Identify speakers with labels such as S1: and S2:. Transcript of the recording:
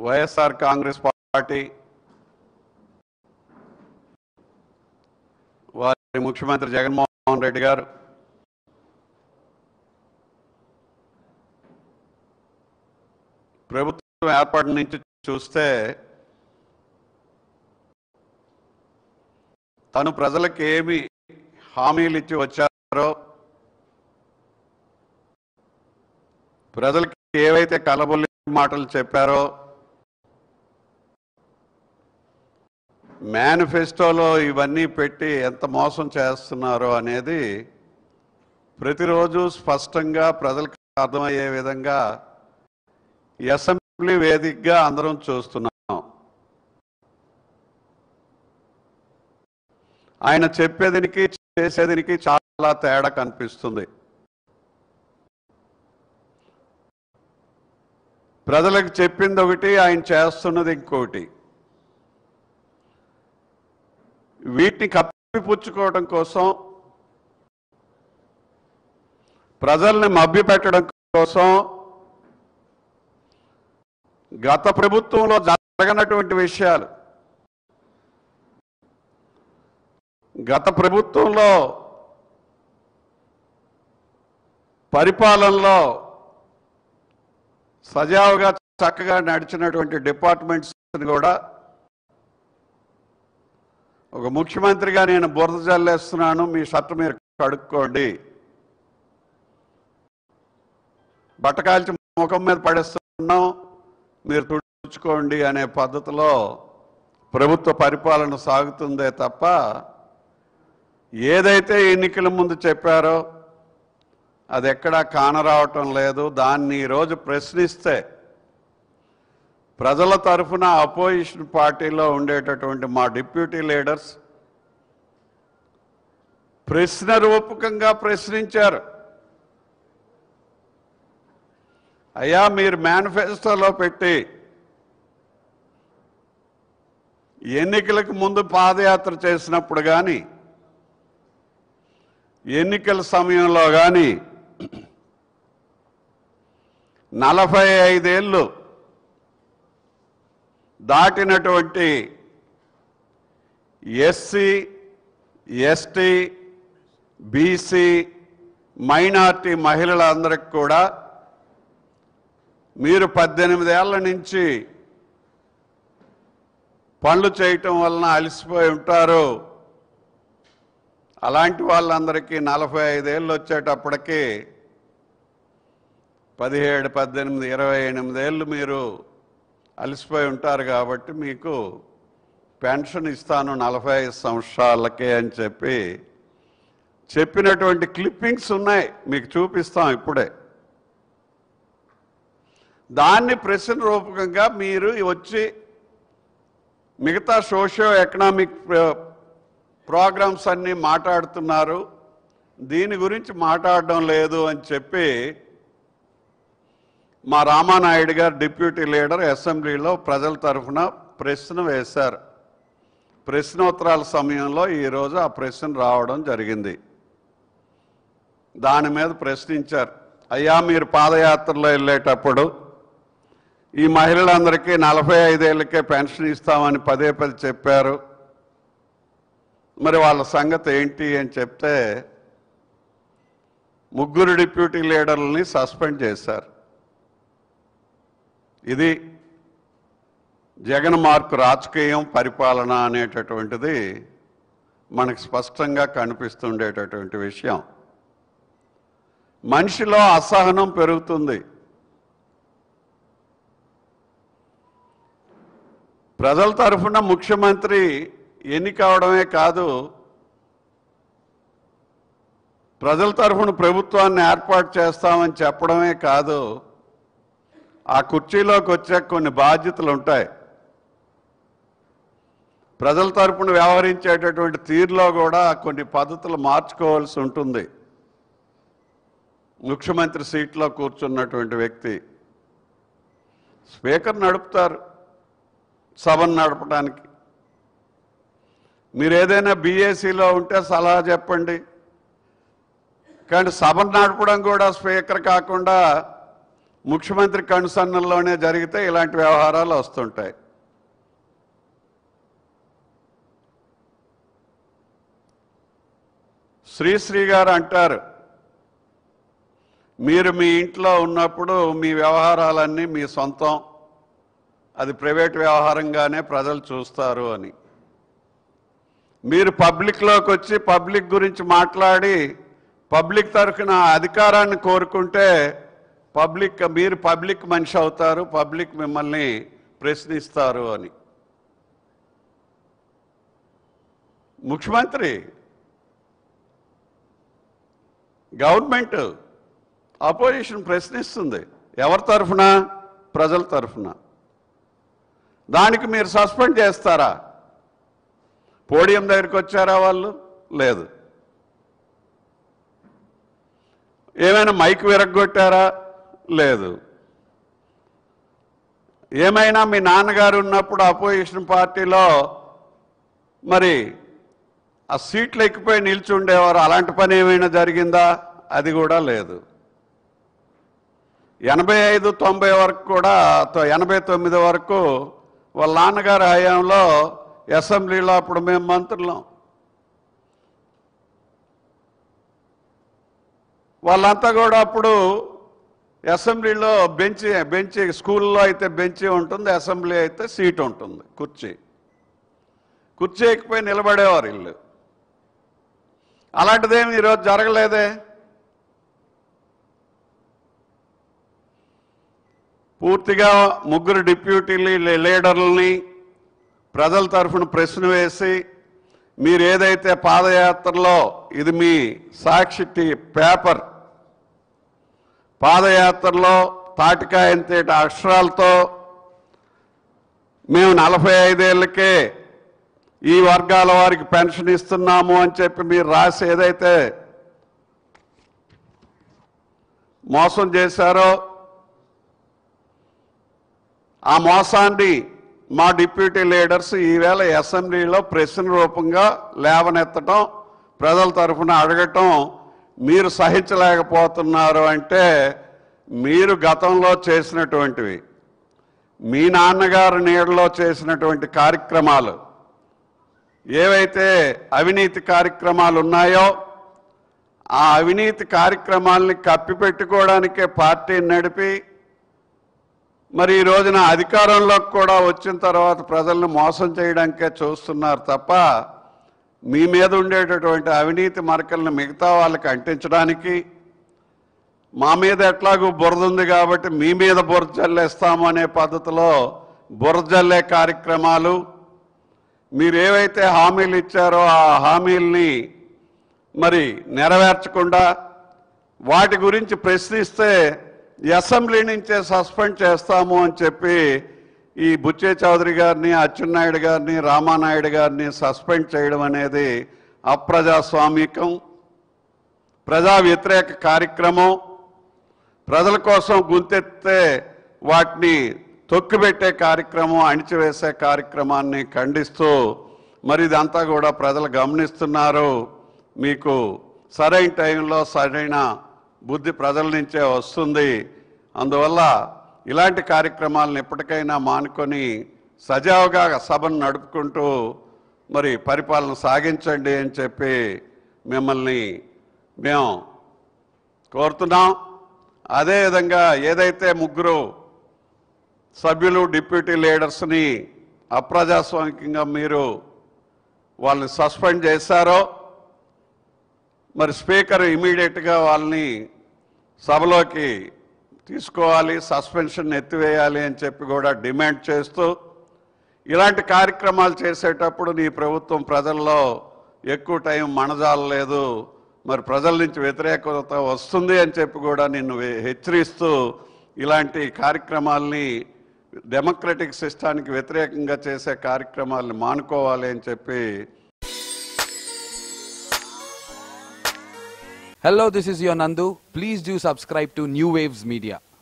S1: YSR Congress party వారి ముఖ్యమంత్రి జగన్మోహన్ రెడ్డి గారు ప్రభుత్వం ఏర్పాటు నుంచి చూస్తే తను ప్రజలకు ఏమి హామీలు ఇచ్చి వచ్చారో ప్రజలకి ఏవైతే కలబొల్లి మాటలు చెప్పారో మేనిఫెస్టోలో ఇవన్నీ పెట్టి ఎంత మోసం చేస్తున్నారో అనేది ప్రతిరోజు స్పష్టంగా ప్రజలకు అర్థమయ్యే విధంగా ఈ అసెంబ్లీ వేదికగా అందరం చూస్తున్నాం ఆయన చెప్పేదానికి చేసేదానికి చాలా తేడా కనిపిస్తుంది ప్రజలకు చెప్పింది ఒకటి ఆయన చేస్తున్నది ఇంకోటి వీటిని కప్పిపుచ్చుకోవడం కోసం ప్రజల్ని మభ్యపెట్టడం కోసం గత ప్రభుత్వంలో జరగనటువంటి విషయాలు గత ప్రభుత్వంలో పరిపాలనలో సజావుగా చక్కగా నడిచినటువంటి డిపార్ట్మెంట్స్ కూడా ఒక ముఖ్యమంత్రిగా నేను బురద జల్లేస్తున్నాను మీ షర్ట్ మీరు కడుక్కోండి బట్టకాల్చి ముఖం మీద పడేస్తున్నాం మీరు తుడుచుకోండి అనే పద్ధతిలో ప్రభుత్వ పరిపాలన సాగుతుందే తప్ప ఏదైతే ఎన్నికల ముందు చెప్పారో అది ఎక్కడా కానరావటం లేదు దాన్ని ఈరోజు ప్రశ్నిస్తే ప్రజల తరఫున అపోజిషన్ పార్టీలో ఉండేటటువంటి మా డిప్యూటీ లీడర్స్ ప్రశ్న రూపకంగా ప్రశ్నించారు అయ్యా మీరు మేనిఫెస్టోలో పెట్టి ఎన్నికలకు ముందు పాదయాత్ర చేసినప్పుడు కానీ ఎన్నికల సమయంలో కానీ నలభై ఐదేళ్ళు దాటినటువంటి ఎస్సీ ఎస్టీ బీసీ మైనార్టీ మహిళలందరికి కూడా మీరు పద్దెనిమిది ఏళ్ల నుంచి పనులు చేయటం వలన అలసిపోయి ఉంటారు అలాంటి వాళ్ళందరికీ నలభై ఐదేళ్ళు వచ్చేటప్పటికి పదిహేడు పద్దెనిమిది ఇరవై ఎనిమిది ఏళ్ళు మీరు అలసిపోయి ఉంటారు కాబట్టి మీకు పెన్షన్ ఇస్తాను నలభై ఐదు సంవత్సరాలకే అని చెప్పి చెప్పినటువంటి క్లిప్పింగ్స్ ఉన్నాయి మీకు చూపిస్తాం ఇప్పుడే దాన్ని ప్రశ్న రూపకంగా మీరు వచ్చి మిగతా సోషియో ఎకనామిక్ ప్రోగ్రామ్స్ అన్నీ మాట్లాడుతున్నారు దీని గురించి మాట్లాడడం లేదు అని చెప్పి మా రామానాయుడు గారు డిప్యూటీ లీడర్ అసెంబ్లీలో ప్రజల తరఫున ప్రశ్న వేశారు ప్రశ్నోత్తరాల సమయంలో ఈరోజు ఆ ప్రశ్న రావడం జరిగింది దాని మీద ప్రశ్నించారు అయ్యా మీరు పాదయాత్రలో వెళ్ళేటప్పుడు ఈ మహిళలందరికీ నలభై ఐదేళ్లకే పెన్షన్ ఇస్తామని పదే పదే చెప్పారు మరి వాళ్ళ సంగతి ఏంటి అని చెప్తే ముగ్గురు డిప్యూటీ లీడర్లని సస్పెండ్ చేశారు ఇది జగన్ మార్కు రాజకీయం పరిపాలన అనేటటువంటిది మనకు స్పష్టంగా కనిపిస్తుండేటటువంటి విషయం మనిషిలో అసహనం పెరుగుతుంది ప్రజల తరఫున ముఖ్యమంత్రి ఎన్నిక అవడమే కాదు ప్రజల తరఫున ప్రభుత్వాన్ని ఏర్పాటు చేస్తామని చెప్పడమే కాదు ఆ కుర్చీలోకి వచ్చే కొన్ని బాధ్యతలు ఉంటాయి ప్రజల తరపున వ్యవహరించేటటువంటి తీరులో కూడా కొన్ని పద్ధతులు మార్చుకోవాల్సి ఉంటుంది ముఖ్యమంత్రి సీట్లో కూర్చున్నటువంటి వ్యక్తి స్పీకర్ నడుపుతారు సభను నడపడానికి మీరు ఏదైనా బీఏసీలో ఉంటే సలహా చెప్పండి కానీ సభను నడపడం కూడా స్పీకర్ కాకుండా ముఖ్యమంత్రి కనుసన్నల్లోనే జరిగితే ఇలాంటి వ్యవహారాలు వస్తుంటాయి శ్రీశ్రీ గారు అంటారు మీరు మీ ఇంట్లో ఉన్నప్పుడు మీ వ్యవహారాలన్నీ మీ సొంతం అది ప్రైవేట్ వ్యవహారంగానే ప్రజలు చూస్తారు అని మీరు పబ్లిక్లోకి వచ్చి పబ్లిక్ గురించి మాట్లాడి పబ్లిక్ తరఫున అధికారాన్ని కోరుకుంటే పబ్లిక్ మీరు పబ్లిక్ మనిషి అవుతారు పబ్లిక్ మిమ్మల్ని ప్రశ్నిస్తారు అని ముఖ్యమంత్రి గవర్నమెంట్ అపోజిషన్ ప్రశ్నిస్తుంది ఎవరి తరఫున ప్రజల తరఫున దానికి మీరు సస్పెండ్ చేస్తారా పోడియం దగ్గరికి వచ్చారా వాళ్ళు లేదు ఏమైనా మైక్ విరగొట్టారా లేదు ఏమైనా మీ నాన్నగారు ఉన్నప్పుడు అపోజిషన్ పార్టీలో మరి ఆ సీట్లు ఎక్కిపోయి నిల్చుండేవారు అలాంటి పని ఏమైనా జరిగిందా అది కూడా లేదు ఎనభై ఐదు తొంభై వరకు కూడా తొ- ఎనభై తొమ్మిది వరకు వాళ్ళ నాన్నగారి హయాంలో అసెంబ్లీలో అప్పుడు మేము మంత్రులం వాళ్ళంతా కూడా అప్పుడు అసెంబ్లీలో బెంచి బెంచి స్కూల్లో అయితే బెంచి ఉంటుంది అసెంబ్లీ అయితే సీట్ ఉంటుంది కుర్చీ కుర్చీ ఎక్కిపోయి నిలబడేవారు ఇల్లు అలాంటిదేమి ఈరోజు జరగలేదే పూర్తిగా ముగ్గురు డిప్యూటీ లీ- లీడర్లని ప్రజల తరఫున ప్రశ్న వేసి మీరు ఏదైతే పాదయాత్రలో ఇది మీ సాక్షి టీ- పేపర్ పాదయాత్రలో తాటికాయంతేటి అక్షరాలతో మేము నలభై ఐదేళ్లకే ఈ వర్గాల వారికి పెన్షన్ ఇస్తున్నాము అని చెప్పి మీరు రాసి ఏదైతే మోసం చేశారో ఆ మోసాన్ని మా డిప్యూటీ లీడర్స్ ఈవేళ అసెంబ్లీలో ప్రశ్న రూపంగా లేవనెత్తటం ప్రజల తరఫున అడగటం మీరు సహించలేకపోతున్నారు అంటే మీరు గతంలో చేసినటువంటివి మీ నాన్నగారు నీడలో చేసినటువంటి కార్యక్రమాలు ఏవైతే అవినీతి కార్యక్రమాలు ఉన్నాయో ఆ అవినీతి కార్యక్రమాల్ని కప్పిపెట్టుకోవడానికే పార్టీని నడిపి మరి ఈ రోజున అధికారంలోకి కూడా వచ్చిన తర్వాత ప్రజల్ని మోసం చేయడానికే చూస్తున్నారు తప్ప మీ మీద ఉండేటటువంటి అవినీతి మరకల్ని మిగతా వాళ్ళకి అంటించడానికి మా మీద ఎట్లాగూ బురద ఉంది కాబట్టి మీ మీద బురద జల్లేస్తాము అనే పద్ధతిలో బురద జల్లే కార్యక్రమాలు మీరు ఏవైతే హామీలు ఇచ్చారో ఆ హామీల్ని మరి నెరవేర్చకుండా వాటి గురించి ప్రశ్నిస్తే అసెంబ్లీ నుంచే సస్పెండ్ చేస్తాము అని చెప్పి ఈ బుచ్చే చౌదరి గారిని అచ్చెన్నాయుడు గారిని రామానాయుడు గారిని సస్పెండ్ చేయడం అనేది అప్రజాస్వామికం ప్రజా వ్యతిరేక కార్యక్రమం ప్రజల కోసం గుంతెత్తే వాటిని తొక్కిపెట్టే కార్యక్రమం అణిచివేసే కార్యక్రమాన్ని ఖండిస్తూ మరి ఇదంతా కూడా ప్రజలు గమనిస్తున్నారు మీకు సరైన టైంలో సరైన బుద్ధి ప్రజల నుంచే వస్తుంది అందువల్ల ఇలాంటి కార్యక్రమాలను ఎప్పటికైనా మానుకొని సజావుగా సభను నడుపుకుంటూ మరి పరిపాలన సాగించండి అని చెప్పి మిమ్మల్ని మేము కోరుతున్నాం అదేవిధంగా ఏదైతే ముగ్గురు సభ్యులు డిప్యూటీ లీడర్స్ని అప్రజాస్వామికంగా మీరు వాళ్ళని సస్పెండ్ చేశారో మరి స్పీకర్ ఇమీడియట్గా వాళ్ళని సభలోకి తీసుకోవాలి సస్పెన్షన్ ఎత్తివేయాలి అని చెప్పి కూడా డిమాండ్ చేస్తూ ఇలాంటి కార్యక్రమాలు చేసేటప్పుడు నీ ప్రభుత్వం ప్రజల్లో ఎక్కువ టైం మణజాలలేదు మరి ప్రజల నుంచి వ్యతిరేకత వస్తుంది అని చెప్పి కూడా నిన్ను హె- హెచ్చరిస్తూ ఇలాంటి కార్యక్రమాల్ని డెమోక్రటిక్ సిస్టానికి వ్యతిరేకంగా చేసే కార్యక్రమాల్ని మానుకోవాలి అని చెప్పి
S2: Hello, this is your Nandu. Please do subscribe to New Waves Media.